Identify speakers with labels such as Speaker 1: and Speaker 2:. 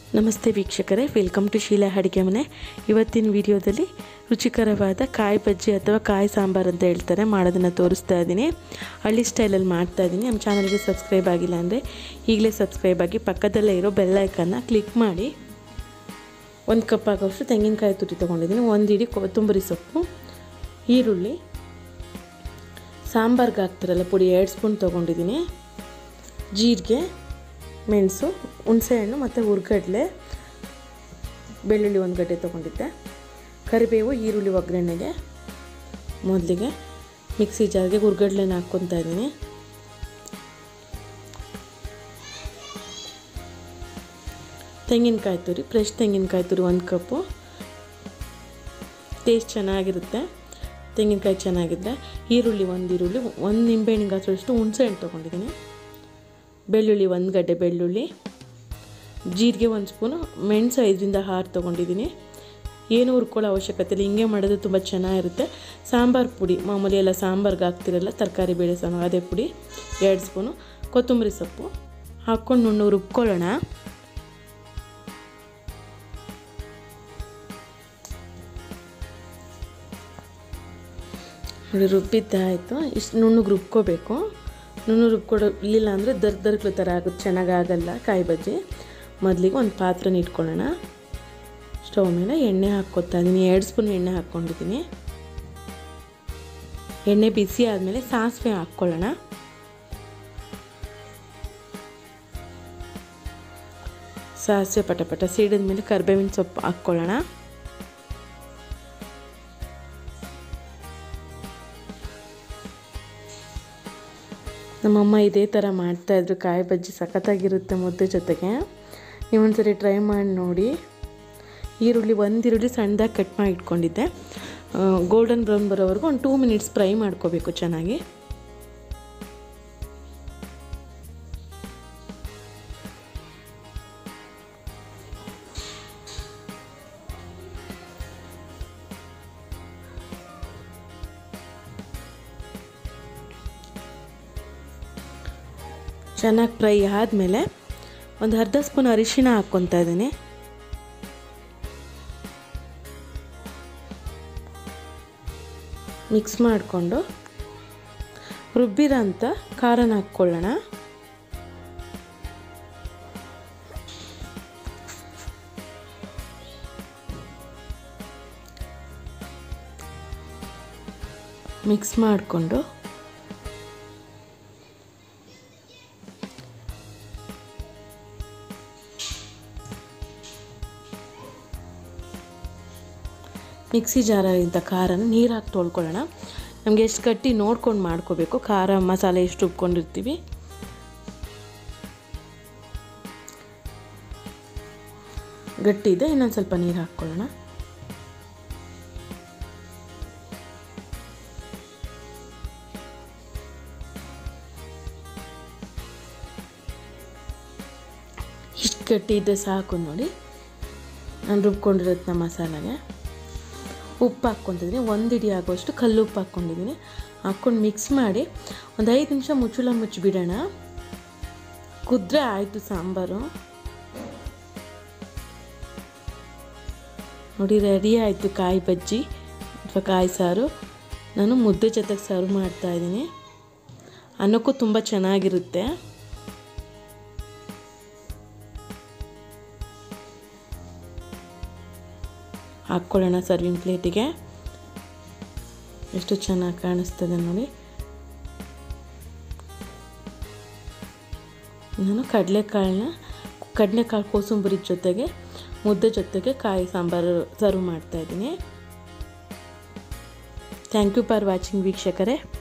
Speaker 1: ನಮಸ್ತೆ ವೀಕ್ಷಕರೇ welcome to Sheila ಅಡುಗೆ ಮನೆ ಇವತ್ತಿನ ವಿಡಿಯೋದಲ್ಲಿ ರುಚಿಕರವಾದ ಕಾಯಿ ಬಜ್ಜಿ ಅಥವಾ ಕಾಯಿ ಸಾಂಬಾರು ಅಂತ ಹೇಳ್ತಾರೆ ಮಾಡೋದನ್ನು ತೋರಿಸ್ತಾ ಇದ್ದೀನಿ ಹಳ್ಳಿ ಸ್ಟೈಲಲ್ಲಿ ಮಾಡ್ತಾ ಇದ್ದೀನಿ ನಮ್ಮ ಚಾನಲ್ಗೆ ಸಬ್ಸ್ಕ್ರೈಬ್ ಆಗಿಲ್ಲ ಅಂದರೆ ಈಗಲೇ ಸಬ್ಸ್ಕ್ರೈಬ್ ಆಗಿ ಪಕ್ಕದಲ್ಲೇ ಇರೋ ಬೆಲ್ ಐಕನ್ನ ಕ್ಲಿಕ್ ಮಾಡಿ ಒಂದು ಕಪ್ ಆಗೋಷ್ಟು ತೆಂಗಿನಕಾಯಿ ತುರಿ ತೊಗೊಂಡಿದ್ದೀನಿ ಒಂದು ಇಡೀ ಕೊತ್ತಂಬರಿ ಸೊಪ್ಪು ಈರುಳ್ಳಿ ಸಾಂಬಾರ್ಗೆ ಹಾಕ್ತಾರಲ್ಲ ಪುಡಿ ಎರಡು ಸ್ಪೂನ್ ತೊಗೊಂಡಿದ್ದೀನಿ ಜೀರಿಗೆ ಮೆಣಸು ಹುಣಸೆಹಣ್ಣು ಮತ್ತು ಹುರ್ಗಡ್ಲೆ ಬೆಳ್ಳುಳ್ಳಿ ಒಂದು ಗಡ್ಡೆ ತೊಗೊಂಡಿದ್ದೆ ಕರಿಬೇವು ಈರುಳ್ಳಿ ಒಗ್ಗರಣೆಗೆ ಮೊದಲಿಗೆ ಮಿಕ್ಸಿ ಜಾರ್ಗೆ ಹುರ್ಗಡ್ಲೆನ ಹಾಕ್ಕೊತಾ ಇದ್ದೀನಿ ತೆಂಗಿನಕಾಯಿ ತುರಿ ಫ್ರೆಶ್ ತೆಂಗಿನಕಾಯಿ ತುರಿ ಒಂದು ಕಪ್ಪು ಟೇಸ್ಟ್ ಚೆನ್ನಾಗಿರುತ್ತೆ ತೆಂಗಿನಕಾಯಿ ಚೆನ್ನಾಗಿದ್ದರೆ ಈರುಳ್ಳಿ ಒಂದು ಈರುಳ್ಳಿ ಒಂದು ನಿಂಬೆಹಣ್ಣಿಗೆ ಹಾಕೋಷ್ಟು ಹುಣಸೆಹಣ್ಣು ತೊಗೊಂಡಿದ್ದೀನಿ ಬೆಳ್ಳುಳ್ಳಿ ಒಂದು ಗಡ್ಡೆ ಬೆಳ್ಳುಳ್ಳಿ ಜೀರಿಗೆ ಒಂದು ಸ್ಪೂನು ಮೆಣಸು ಐದರಿಂದ ಆರು ತೊಗೊಂಡಿದ್ದೀನಿ ಏನು ಹುರ್ಕೊಳ್ಳೋ ಅವಶ್ಯಕತೆ ಇಲ್ಲ ಹಿಂಗೆ ಮಾಡೋದು ತುಂಬ ಚೆನ್ನಾಗಿರುತ್ತೆ ಸಾಂಬಾರು ಪುಡಿ ಮಾಮೂಲಿ ಎಲ್ಲ ಸಾಂಬಾರ್ಗೆ ಹಾಕ್ತಿರಲ್ಲ ತರಕಾರಿ ಬೇಳೆ ಸಾಂಬಾರು ಅದೇ ಪುಡಿ ಎರಡು ಸ್ಪೂನು ಕೊತ್ತಂಬರಿ ಸೊಪ್ಪು ಹಾಕ್ಕೊಂಡು ನುಣ್ಣು ರುಬ್ಕೊಳ್ಳೋಣ ನೋಡಿ ರುಬ್ಬಿದ್ದಾಯಿತು ಇಷ್ಟು ನುಣ್ಣಗೆ ರುಬ್ಕೋಬೇಕು ನುಣ್ಣು ರುಬ್ಕೊಡೋ ಇಲ್ಲಿಲ್ಲ ಅಂದರೆ ದರ್ ದರ್ಗಳ ಥರ ಆಗುತ್ತೆ ಚೆನ್ನಾಗಿ ಆಗಲ್ಲ ಕಾಯಿ ಬಜ್ಜಿ ಮೊದಲಿಗೆ ಒಂದು ಪಾತ್ರೆನ ಇಟ್ಕೊಳ್ಳೋಣ ಸ್ಟವ್ ಮೇಲೆ ಎಣ್ಣೆ ಹಾಕ್ಕೊತಾ ಇದ್ದೀನಿ ಎರಡು ಸ್ಪೂನ್ ಎಣ್ಣೆ ಹಾಕ್ಕೊಂಡಿದ್ದೀನಿ ಎಣ್ಣೆ ಬಿಸಿ ಆದಮೇಲೆ ಸಾಸಿವೆ ಹಾಕ್ಕೊಳ್ಳೋಣ ಸಾಸಿವೆ ಪಟ ಪಟ ಸಿಡಿದ ಮೇಲೆ ಕರ್ಬೇವಿನ ಸೊಪ್ಪು ಹಾಕ್ಕೊಳ್ಳೋಣ ನಮ್ಮಮ್ಮ ಇದೇ ಥರ ಮಾಡ್ತಾಯಿದ್ರು ಕಾಯಿ ಬಜ್ಜಿ ಸಖತ್ತಾಗಿರುತ್ತೆ ಮುದ್ದೆ ಜೊತೆಗೆ ನೀವೊಂದ್ಸರಿ ಟ್ರೈ ಮಾಡಿ ನೋಡಿ ಈರುಳ್ಳಿ ಒಂದು ಈರುಳ್ಳಿ ಸಣ್ಣದಾಗಿ ಕಟ್ ಮಾಡಿ ಇಟ್ಕೊಂಡಿದ್ದೆ ಗೋಲ್ಡನ್ ಬ್ರೌನ್ ಬರೋವರೆಗೂ ಒಂದು ಟೂ ಮಿನಿಟ್ಸ್ ಫ್ರೈ ಮಾಡ್ಕೋಬೇಕು ಚೆನ್ನಾಗಿ ಚೆನ್ನಾಗಿ ಫ್ರೈ ಆದಮೇಲೆ ಒಂದು ಅರ್ಧ ಸ್ಪೂನ್ ಅರಿಶಿಣ ಹಾಕ್ಕೊತಾ ಇದ್ದೀನಿ ಮಿಕ್ಸ್ ಮಾಡಿಕೊಂಡು ರುಬ್ಬಿರೋಂಥ ಖಾರನ ಹಾಕ್ಕೊಳ್ಳೋಣ ಮಿಕ್ಸ್ ಮಾಡಿಕೊಂಡು ಮಿಕ್ಸಿ ಜಾರಿಂದ ಖಾರನ ನೀರು ಹಾಕಿ ತೊಳ್ಕೊಳ್ಳೋಣ ನಮಗೆ ಎಷ್ಟು ಗಟ್ಟಿ ನೋಡ್ಕೊಂಡು ಮಾಡ್ಕೋಬೇಕು ಖಾರ ಮಸಾಲೆ ಎಷ್ಟು ಉಪ್ಕೊಂಡಿರ್ತೀವಿ ಗಟ್ಟಿ ಇದೆ ಇನ್ನೊಂದು ಸ್ವಲ್ಪ ನೀರು ಹಾಕ್ಕೊಳ್ಳೋಣ ಇಷ್ಟು ಗಟ್ಟಿ ಇದ್ದರೆ ಸಾಕು ನೋಡಿ ನಾನು ರುಬ್ಕೊಂಡಿರೋದನ್ನ ಮಸಾಲೆಗೆ ಉಪ್ಪು ಹಾಕ್ಕೊತಿದ್ದೀನಿ ಒಂದು ಇಡಿ ಆಗೋಷ್ಟು ಕಲ್ಲು ಉಪ್ಪು ಹಾಕ್ಕೊಂಡಿದ್ದೀನಿ ಹಾಕ್ಕೊಂಡು ಮಿಕ್ಸ್ ಮಾಡಿ ಒಂದು ಐದು ನಿಮಿಷ ಮುಚ್ಚುಳ ಮುಚ್ಚಿಬಿಡೋಣ ಕುದ್ರೆ ಆಯಿತು ಸಾಂಬಾರು ನೋಡಿ ರೆಡಿ ಆಯಿತು ಕಾಯಿ ಬಜ್ಜಿ ಅಥವಾ ಕಾಯಿ ಸಾರು ನಾನು ಮುದ್ದೆ ಜೊತೆಗೆ ಸರ್ವ್ ಮಾಡ್ತಾಯಿದ್ದೀನಿ ಅನ್ನಕ್ಕೂ ತುಂಬ ಚೆನ್ನಾಗಿರುತ್ತೆ ಹಾಕ್ಕೊಳ್ಳೋಣ ಸರ್ವಿಂಗ್ ಪ್ಲೇಟಿಗೆ ಎಷ್ಟು ಚೆನ್ನಾಗಿ ಕಾಣಿಸ್ತದೆ ನೋಡಿ ನಾನು ಕಡಲೆಕಾಳನ್ನ ಕಡಲೆಕಾಳು ಕೋಸಂಬರಿ ಜೊತೆಗೆ ಮುದ್ದೆ ಜೊತೆಗೆ ಕಾಯಿ ಸಾಂಬಾರು ಸರ್ವ್ ಮಾಡ್ತಾಯಿದ್ದೀನಿ ಥ್ಯಾಂಕ್ ಯು ಫಾರ್ ವಾಚಿಂಗ್ ವೀಕ್ಷಕರೇ